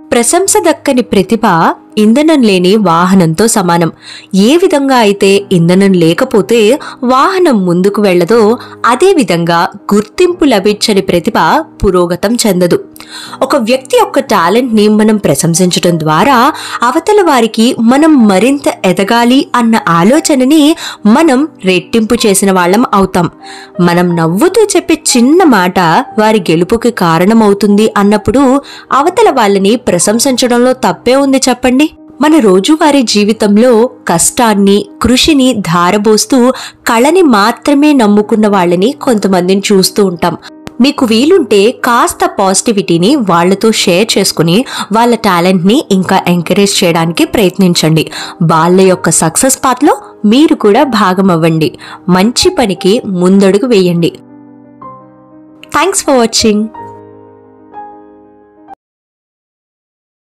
ప్రశంస దక్కని ప్రతిభ ఇంధనం లేని వాహనంతో సమానం ఏ విధంగా అయితే ఇంధనం లేకపోతే వాహనం ముందుకు వెళ్ళదో అదే విధంగా గుర్తింపు లభించని ప్రతిభ పురోగతం చెందదు ఒక వ్యక్తి యొక్క టాలెంట్ ని మనం ప్రశంసించడం ద్వారా అవతల వారికి మనం మరింత ఎదగాలి అన్న ఆలోచనని మనం రెట్టింపు చేసిన వాళ్ళం అవుతాం మనం నవ్వుతూ చెప్పే చిన్న మాట వారి గెలుపుకి కారణమవుతుంది అన్నప్పుడు అవతల వాళ్ళని ప్రశంసించడంలో తప్పే ఉంది చెప్పండి మన రోజువారీ జీవితంలో కష్టాన్ని కృషిని ధారబోస్తూ కళని మాత్రమే నమ్ముకున్న వాళ్ళని కొంతమందిని చూస్తూ ఉంటాం మీకు వీలుంటే కాస్త పాజిటివిటీని వాళ్ళతో షేర్ చేసుకుని వాళ్ళ టాలెంట్ని ఇంకా ఎంకరేజ్ చేయడానికి ప్రయత్నించండి వాళ్ళ యొక్క సక్సెస్ పాత్లో మీరు కూడా భాగం అవ్వండి మంచి పనికి ముందడుగు వేయండి థ్యాంక్స్ ఫర్ వాచింగ్